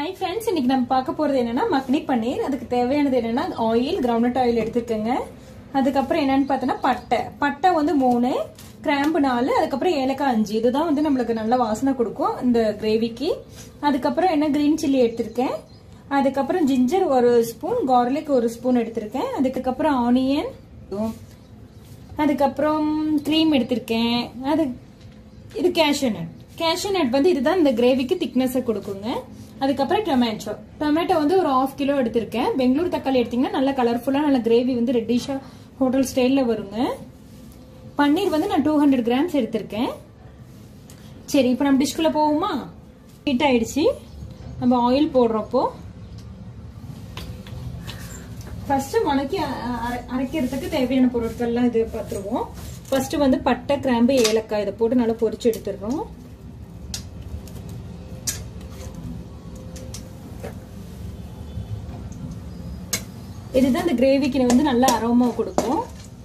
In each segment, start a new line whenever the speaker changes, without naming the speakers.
hi friends இன்னைக்கு நம்ம பார்க்க போறது என்னன்னா மக்னி பன்னீர் அதுக்கு தேவையானது என்னன்னா ஆயில் கிரவுண்ட் ஆயில் எடுத்துக்கோங்க அதுக்கப்புறம் என்னன்னு பார்த்தோன்னா பட்டை பட்டை வந்து மூணு கிராம்பு நாலு அதுக்கப்புறம் ஏலக்காய் அஞ்சு இதுதான் வந்து நம்மளுக்கு நல்ல வாசனை கொடுக்கும் இந்த கிரேவிக்கு அதுக்கப்புறம் என்ன கிரீன் சில்லி எடுத்திருக்கேன் அதுக்கப்புறம் ஜிஞ்சர் ஒரு ஸ்பூன் கார்லிக் ஒரு ஸ்பூன் எடுத்திருக்கேன் அதுக்கப்புறம் ஆனியன் அதுக்கப்புறம் க்ரீம் எடுத்திருக்கேன் அது இது கேஷ்யூ நட் கேஷ்யூ நட் வந்து இதுதான் இந்த கிரேவிக்கு திக்னஸை கொடுக்குங்க அதுக்கப்புறம் டொமேட்டோ டொமேட்டோ வந்து ஒரு ஆஃப் கிலோ எடுத்திருக்கேன் பெங்களூர் தக்காளி எடுத்தீங்கன்னா நல்ல கலர்ஃபுல்லாக நல்ல கிரேவி வந்து ரெட்டிஷா ஹோட்டல் ஸ்டைலில் வருங்க பன்னீர் வந்து நான் டூ ஹண்ட்ரட் கிராம்ஸ் எடுத்திருக்கேன் சரி இப்போ நம்ம டிஷ்குள்ளே போவோமா ஹீட் ஆயிடுச்சு நம்ம ஆயில் போடுறப்போ ஃபர்ஸ்ட் வணக்கி அரைக்கிறதுக்கு தேவையான பொருட்கள்லாம் இது பார்த்துருவோம் ஃபர்ஸ்ட் வந்து பட்டை கிராம்பு ஏலக்காய் இதை போட்டு நல்லா பொரிச்சு எடுத்துடுறோம் இதுதான் இந்த கிரேவிக்கு வந்து நல்ல அரோமா கொடுக்கும்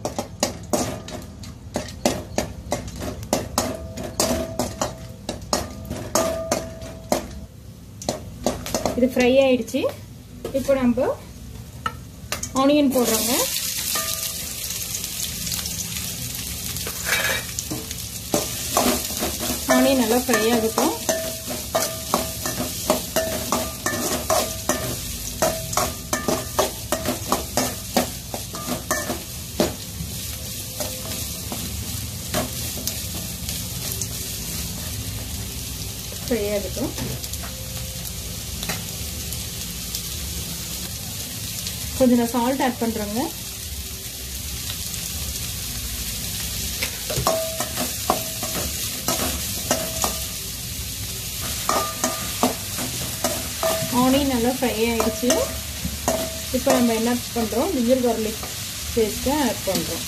இது ஃப்ரை ஆயிடுச்சு இப்போ நம்ம ஆனியன் போடுறோங்க ஆனியன் நல்லா ஃப்ரை ஆகட்டும் ஃப்ரை ஆகட்டும் கொஞ்சம் நான் சால்ட் ஆட் பண்ணுறேங்க ஆனியன் நல்லா ஃப்ரை ஆயிடுச்சு இப்போ நம்ம என்ன பண்ணுறோம் ஜிஞ்சர் கார்லிக் பேஸ்ட்டை ஆட் பண்ணுறோம்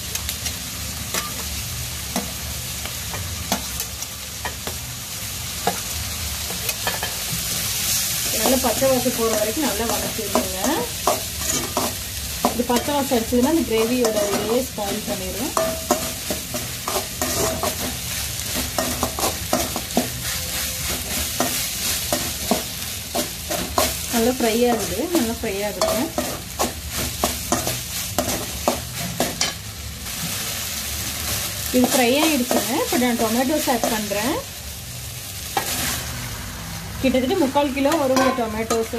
நல்லா பச்சை வாசம் போகிற வரைக்கும் நல்லா வதக்கிடுங்க இது பச்சை வாசம் அடிச்சதுன்னா இந்த கிரேவியோட இதையே ஸ்பாயில் பண்ணிடும் நல்லா ஃப்ரை ஆகுது நல்லா ஃப்ரை ஆகுது இது ஃப்ரை ஆகிடுச்சுங்க இப்போ நான் டொமேட்டோஸ் ஆட் பண்ணுறேன் கிட்டத்தட்ட முக்கால் கிலோ வரும் டொமேட்டோஸ்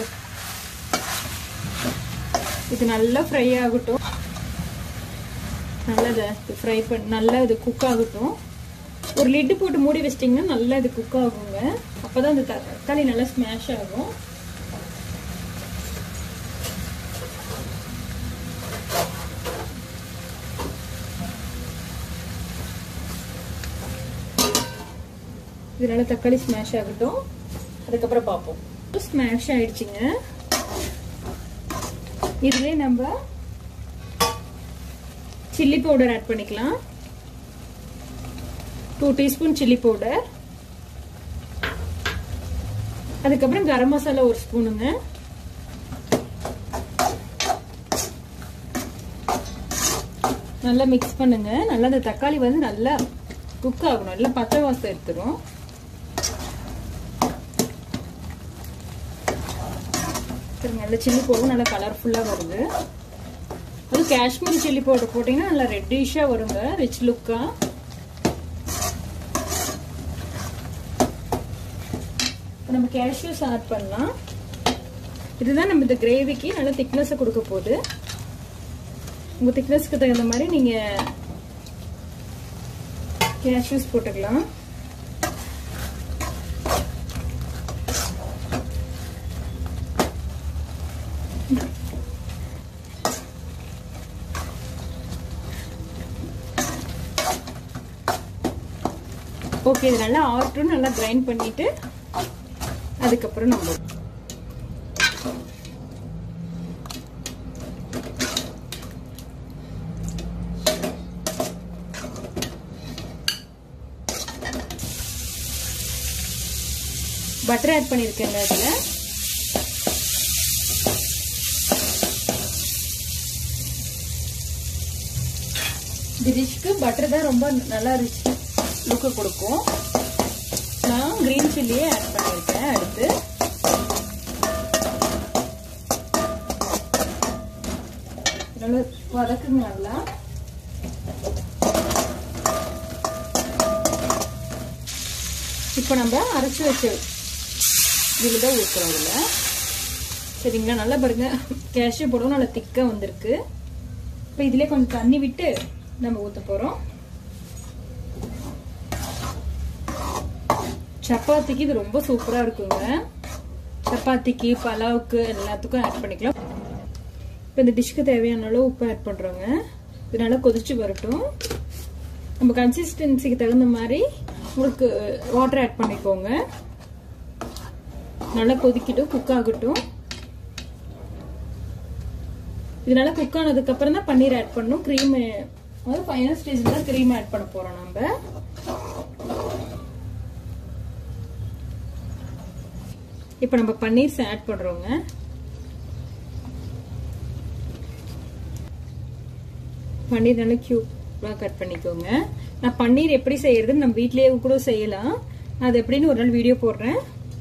இது நல்லா ஃப்ரை ஆகட்டும் நல்லா இதை ஃப்ரை பண்ண நல்லா இது குக் ஆகட்டும் ஒரு லிட்டு போட்டு மூடி வச்சிட்டிங்கன்னா நல்லா இது குக் ஆகுங்க அப்போ தான் இந்த தக்காளி நல்லா ஸ்மாஷ் ஆகும் இது நல்லா தக்காளி ஸ்மாஷ் ஆகட்டும் அதுக்கப்புறம் பார்ப்போம் ஸ்மாஷ் ஆயிடுச்சுங்க இதுலேயே நம்ம சில்லி பவுடர் ஆட் பண்ணிக்கலாம் டூ டீஸ்பூன் சில்லி பவுடர் அதுக்கப்புறம் கரம் மசாலா ஒரு ஸ்பூனுங்க நல்லா மிக்ஸ் பண்ணுங்க நல்லா அந்த தக்காளி வந்து நல்லா குக் ஆகணும் நல்லா பச்சை வாசம் எடுத்துரும் நல்ல சில்லி பவுடர் நல்லா கலர்ஃபுல்லாக வருது அது காஷ்மீரி சில்லி பவுடர் போட்டிங்கன்னா நல்லா ரெட்டிஷாக வருங்க ரிச் லுக்காக நம்ம கேஷ்யூஸ் ஆட் பண்ணலாம் இதுதான் நம்ம இந்த கிரேவிக்கு நல்ல திக்னஸை கொடுக்க போகுது உங்கள் திக்னஸ்க்கு தகுந்த மாதிரி நீங்கள் கேஷ்யூஸ் போட்டுக்கலாம் ஓகே இது நல்லா ஆட்டும் நல்லா கிரைண்ட் பண்ணிட்டு அதுக்கப்புறம் நம்ம பட்டர் ஆட் பண்ணியிருக்கேங்க அதில் இந்த டிஷ்க்கு பட்டர் தான் ரொம்ப நல்லா ரிச் லுக்கு கொடுக்கும் நான் கிரீன் சில்லியே ஆட் பண்ணியிருக்கேன் அடுத்து நல்லா வதக்குங்க நல்லா இப்போ நம்ம அரைச்சி வச்ச இதில் தான் ஊற்றுறோம் இதில் சரிங்களா நல்லா பாருங்க கேஷ்யூ போடவும் நல்லா திக்காக வந்திருக்கு இப்போ இதிலே கொஞ்சம் தண்ணி விட்டு நம்ம ஊற்ற போகிறோம் சப்பாத்திக்கு இது ரொம்ப சூப்பராக இருக்குங்க சப்பாத்திக்கு பலாவுக்கு எல்லாத்துக்கும் ஆட் பண்ணிக்கலாம் இப்போ இந்த டிஷ்க்கு தேவையான அளவு உப்பு ஆட் பண்ணுறோங்க இது நல்லா கொதிச்சு வரட்டும் நம்ம கன்சிஸ்டன்சிக்கு தகுந்த மாதிரி உங்களுக்கு வாட்டர் ஆட் பண்ணிக்கோங்க நல்லா கொதிக்கட்டும் குக் ஆகட்டும் இது நல்லா குக் ஆனதுக்கு அப்புறம் தான் பன்னீர் ஆட் பண்ணணும் க்ரீம் அதாவது ஃபைனல் ஸ்டேஜில் தான் க்ரீம் ஆட் பண்ண போகிறோம் நம்ம இப்போ நம்ம பன்னீர்ஸ் ஆட் பண்ணுறோங்க பன்னீர் நல்லா க்யூப்பாக கட் பண்ணிக்கோங்க நான் பன்னீர் எப்படி செய்யறதுன்னு நம்ம வீட்லேயே கூட செய்யலாம் அது எப்படின்னு ஒரு நாள் வீடியோ போடுறேன்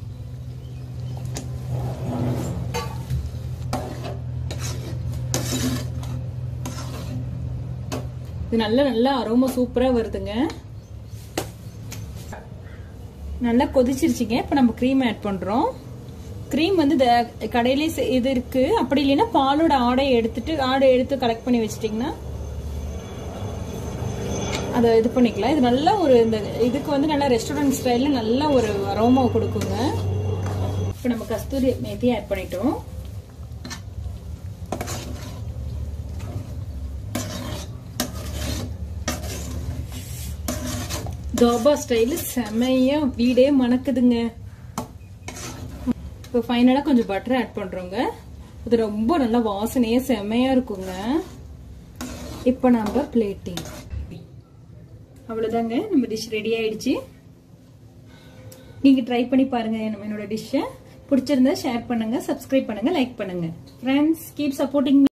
இது நல்ல நல்ல அரோமா சூப்பரா வருதுங்க நல்லா கொதிச்சிருச்சுங்க இப்போ நம்ம க்ரீம் ஆட் பண்றோம் க்ரீம் வந்து கடையிலே இது இருக்கு அப்படி இல்லைன்னா பாலோட ஆடையை எடுத்துட்டு ஆடை எடுத்து கலெக்ட் பண்ணி வச்சிட்டிங்கன்னா அதை இது பண்ணிக்கலாம் இது நல்ல ஒரு இந்த இதுக்கு வந்து நல்லா ரெஸ்டாரண்ட் ஸ்டைல்ல நல்ல ஒரு அரோமா கொடுக்குங்க இப்போ நம்ம கஸ்தூரி மேத்தி ஆட் பண்ணிட்டோம் தாபா ஸ்டைலு செமையா வீடே மணக்குதுங்க இப்போ ஃபைனலாக கொஞ்சம் பட்டர் ஆட் பண்ணுறோங்க இது ரொம்ப நல்லா வாசனையே செமையா இருக்குங்க இப்போ நம்ம பிளேட்டிங் அவ்வளோதாங்க நம்ம டிஷ் ரெடி ஆயிடுச்சு நீங்கள் ட்ரை பண்ணி பாருங்க என்னோட டிஷ்ஷை பிடிச்சிருந்தா ஷேர் பண்ணுங்க சப்ஸ்கிரைப் பண்ணுங்க லைக் பண்ணுங்க ஃப்ரெண்ட்ஸ் கீப் சப்போர்ட்டிங்